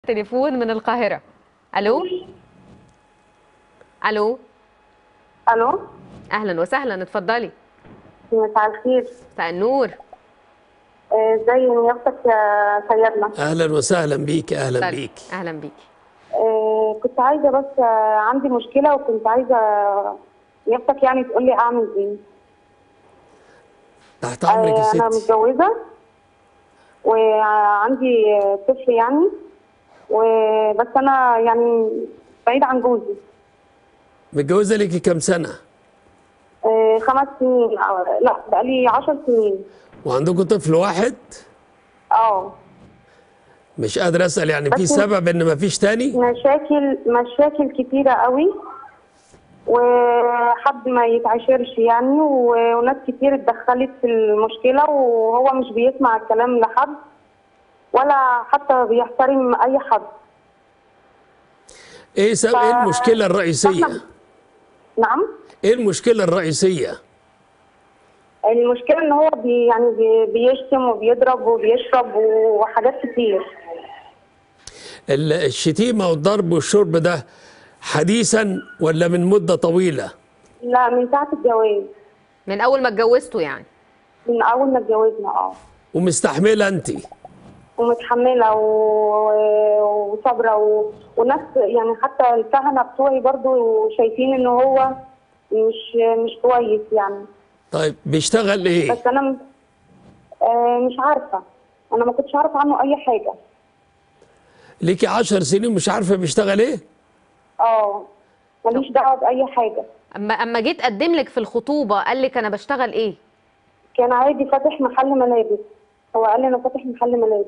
تليفون من القاهرة الو الو الو اهلا وسهلا اتفضلي مساء الخير مساء النور آه، ازي نيافتك يا سيدنا اهلا وسهلا بيك اهلا اتفضلي. بيك اهلا بيكي آه، كنت عايزه بس آه، عندي مشكله وكنت عايزه نيافتك يعني تقول لي اعمل ايه تحت امرك آه، يا انا ستي متجوزه وعندي آه، طفل يعني وبس انا يعني بعيد عن جوزي متجوزه ليكي كام سنه آه، خمس سنين أو- لا بقالي عشر سنين وعندكم طفل واحد اه مش قادر اسال يعني في بس- سبب ان ما فيش تاني مشاكل مشاكل كتيرة قوي وحد ما يتعاشرش يعني و- وناس كتير اتدخلت في المشكلة وهو مش بيسمع الكلام لحد ولا حتى بيحترم أي حد ايه سبب ايه المشكله الرئيسيه فاحنا- نعم ايه المشكله الرئيسيه المشكلة إن هو بي يعني بي بيشتم وبيضرب وبيشرب وحاجات كتير ال- الشتيمه والضرب والشرب ده حديثا ولا من مده طويله لا من ساعة الجواز من اول ما اتجوزتوا يعني من أول ما اتجوزنا اه ومستحمله انت ومتحمله و- وصابره و... وناس يعني حتى الكهنه بتوعي برضو شايفين ان هو مش مش كويس يعني طيب بيشتغل ايه بس انا م- آه مش عارفه انا ما كنتش اعرف عنه اي حاجه ليكي عشر سنين مش عارفه بيشتغل ايه اه ماليش دعوه باي حاجه اما اما جيت اقدم لك في الخطوبة قال لك انا بشتغل ايه كان عادي فاتح محل ملابس هو قال لي انا فاتح محل ملابس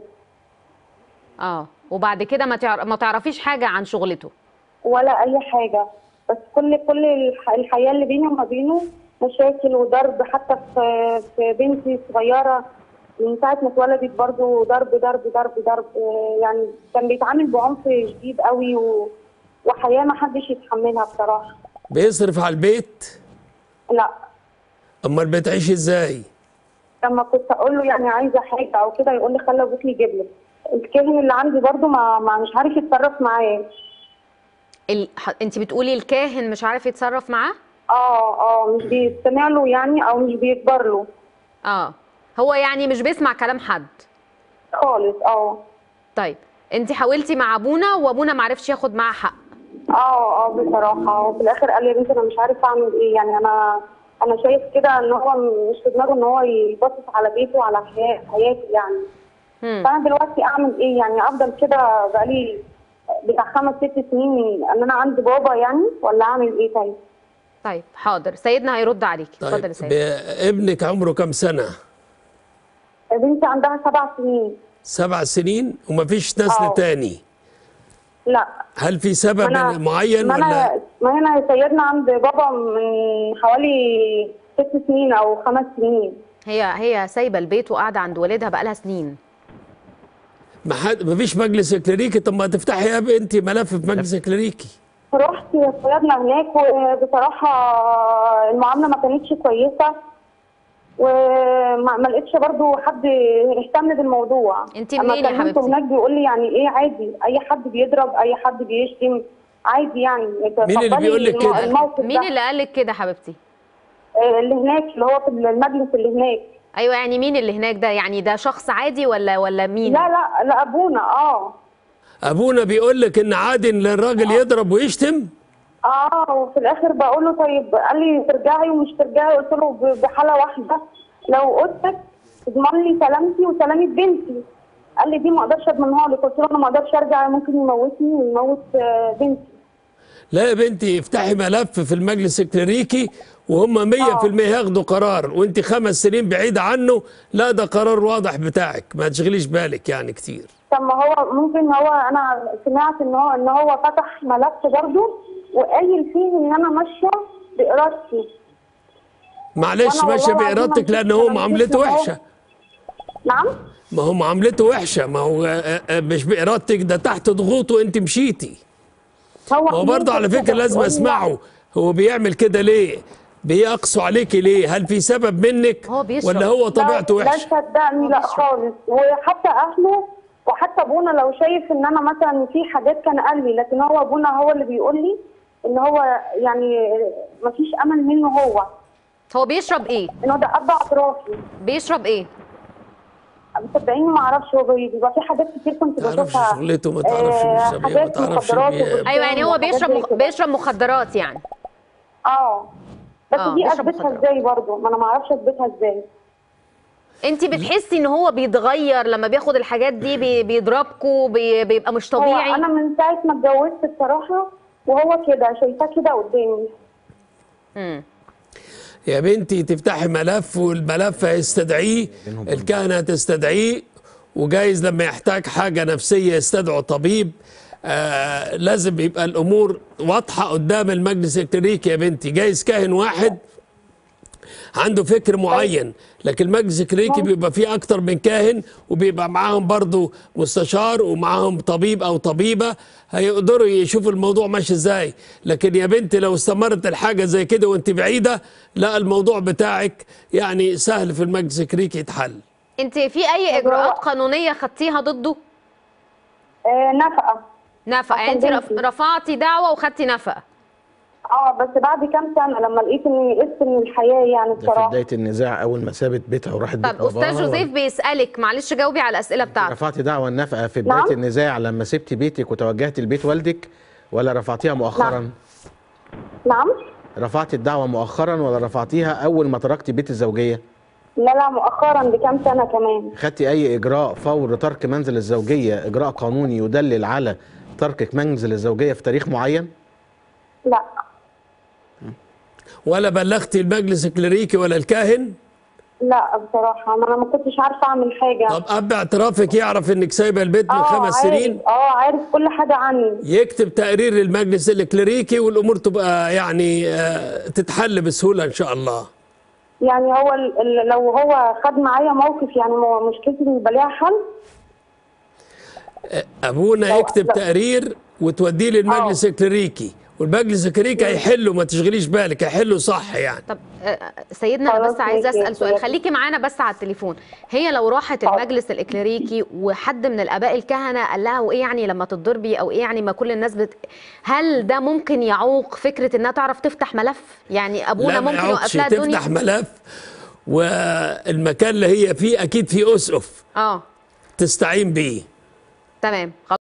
اه وبعد كده ما تعر... ما تعرفيش حاجة عن شغلته ولا اي حاجه بس كل كل الح- الحياه اللي بيني وما بينه مشاكل وضرب حتى في في بنتي صغيره من ساعه ما اتولدت برضو ضرب ضرب ضرب ضرب آه، يعني كان بيتعامل بعنف شديد قوي و... وحياه ما حدش يتحملها بصراحه بيصرف على البيت لا امال بتعيش ازاي لما كنت اقول له يعني عايزه حاجه او كده يقول لي خلي ابوك يجيب لك الكاهن اللي عندي برضو ما, ما مش عارف يتصرف معاه ال... ح- انت بتقولي الكاهن مش عارف يتصرف معاه اه اه مش بيستمع له يعني او مش بيكبر له اه هو يعني مش بيسمع كلام حد خالص اه طيب انت حاولتي مع ابونا وابونا ما عرفش ياخد معاه حق اه اه بصراحة وفي الآخر قال لي يا بنتي أنا مش عارف أعمل إيه يعني أنا أنا شايف كده إن هو مش في دماغه إن هو يبصص على بيته وعلى حياة حياتي يعني هم. فأنا دلوقتي أعمل إيه يعني أفضل كده بقالي بتاع خمس ست سنين إن أنا عندي بابا يعني ولا أعمل إيه طيب؟ طيب حاضر سيدنا هيرد عليكي طيب اتفضل يا سيدنا ب- ابنك عمره كام سنه بنتي عندها سبع سنين سبع سنين ومفيش نسل آه. تاني لا هل في سبب ما أنا معين ما ولا أنا ما أنا يا سيدنا عند بابا من حوالي ست سنين أو خمس سنين هي هي سايبه البيت وقاعده عند والدها بقالها سنين ما حد مفيش مجلس كليريكي طب ما تفتحي يا بنتي ملف في مجلس كليريكي رحت صيادلة هناك وبصراحة المعاملة ما كانتش كويسة وما ما لقيتش برضو حد اهتم بالموضوع انت أما منين يا كلمته حبيبتي؟ هناك بيقول لي يعني ايه عادي اي حد بيضرب اي حد بيشتم عادي يعني مين اللي تقبلي بيقول لك الم- كده؟ الموقف مين ده. اللي قال لك كده حبيبتي آه، اللي هناك اللي هو في المجلس اللي هناك ايوه يعني مين اللي هناك ده يعني ده شخص عادي ولا ولا مين لا لا لا ابونا اه ابونا بيقول لك ان عادي ان الراجل يضرب ويشتم اه وفي الاخر بقول له طيب قال لي ترجعي ومش ترجعي قلت له ب- بحاله واحده لو اوضتك تضمن لي سلامتي وسلامه بنتي قال لي دي ما اقدرش اضمنها لك قلت له انا ما اقدرش ارجع ممكن يموتني ويموت آه، بنتي لا يا بنتي افتحي ملف في المجلس الكليريكي وهم 100% ياخدوا قرار وانت خمس سنين بعيدة عنه لا ده قرار واضح بتاعك ما تشغليش بالك يعني كتير طب ما هو ممكن هو انا سمعت ان هو ان هو فتح ملف برضه وقايل فيه ان انا ماشيه بارادتي معلش وأنا ماشية والله العظيم بإرادتك ما لأن شفت هو أنا معاملته شفت هو- وحشة نعم ما هو معاملته وحشة ما هو آه، آه، مش بإرادتك ده تحت ضغوطه وانت مشيتي هو ما هو برضه على فكرة لازم بيقول لي اسمعه هو بيعمل كده ليه بيقسوا عليكي ليه هل في سبب منك هو بيشرب. ولا هو طبيعته لا, لا وحشة صدقني لا بيشرب. خالص وحتى اهله وحتى ابونا لو شايف ان انا مثلا في حاجات كان قال لي لكن هو ابونا هو اللي بيقول لي ان هو يعني مفيش امل منه هو هو بيشرب ايه ان هو ده اب اعترافي بيشرب ايه صدقيني ما اعرفش هو بيبقى في حاجات كتير كنت تعرفش بشوفها شغلته ما تعرفش آه، بيشرب ايه ما حاجات تعرفش مخدرات بي- وبال- ايوه يعني هو وحاجات بيشرب زي مخ... كده. بيشرب مخدرات يعني اه بس آه، دي بيشرب اثبتها مخدرات. ازاي برضه ما انا ما اعرفش اثبتها ازاي انت بتحسي ان هو بيتغير لما بياخد الحاجات دي بي... بيضربكوا بي... بيبقى مش هو طبيعي انا من ساعه ما اتجوزت بصراحه وهو كده شايفاه كده قدامي مم. يا بنتي تفتحي ملف والملف هيستدعيه الكهنة تستدعيه وجايز لما يحتاج حاجة نفسية يستدعوا طبيب آه لازم يبقى الأمور واضحة قدام المجلس الكلينيكي يا بنتي جايز كاهن واحد عنده فكر معين لكن المجلس الكلينيكي بيبقى فيه أكتر من كاهن وبيبقى معاهم برضو مستشار ومعاهم طبيب أو طبيبة هيقدروا يشوفوا الموضوع ماشي ازاي لكن يا بنتي لو استمرت الحاجة زي كده وانت بعيدة لا الموضوع بتاعك يعني سهل في المجلس الكلينيكي يتحل انت في اي اجراءات قانونيه خدتيها ضده آه نفقه نفقه يعني انت عشان رف... بنتي. رفعتي دعوه وخدتي نفقه اه بس بعد كام سنه لما لقيت اني يئست من الحياه يعني ده في بصراحه بدايه النزاع اول ما سابت بيتها وراحت بيت طب استاذ باباها جوزيف ولا- بيسالك معلش جاوبي على الاسئله بتاعته رفعتي دعوى النفقه في بدايه نعم. النزاع لما سبتي بيتك وتوجهتي لبيت والدك ولا رفعتيها مؤخرا نعم رفعتي الدعوه مؤخرا ولا رفعتيها اول ما تركتي بيت الزوجيه لا لا مؤخرا بكام سنه كمان خدتي اي اجراء فور ترك منزل الزوجيه اجراء قانوني يدلل على تركك منزل الزوجيه في تاريخ معين لا ولا بلغتي المجلس الكلينيكي ولا الكاهن لا بصراحه ما انا ما كنتش عارفه اعمل حاجه طب اب اعترافك يعرف انك سايبه البيت من اه خمس عارف سنين اه عارف كل حاجه عني يكتب تقرير للمجلس الكليريكي والامور تبقى يعني آه، تتحل بسهوله ان شاء الله يعني هو ال- ال- لو هو خد معايا موقف يعني مو- مشكلتي يبقى ليها حل ابونا لا، يكتب لا. تقرير وتوديه للمجلس الكليريكي والمجلس الكليريكي هيحله ما تشغليش بالك هيحله صح يعني طب آه، سيدنا انا خلاص بس عايزه ماشي يا اسال سؤال سيدي. خليكي معانا بس على التليفون هي لو راحت حاضر. المجلس الاكليريكي وحد من الاباء الكهنه قال لها وايه يعني لما تتضربي او ايه يعني ما كل الناس بت... هل ده ممكن يعوق فكره انها تعرف تفتح ملف يعني ابونا لا ما ممكن يوقف يعوقش لها الدنيا تفتح ملف والمكان اللي هي فيه اكيد فيه اسقف اه تستعين بيه تمام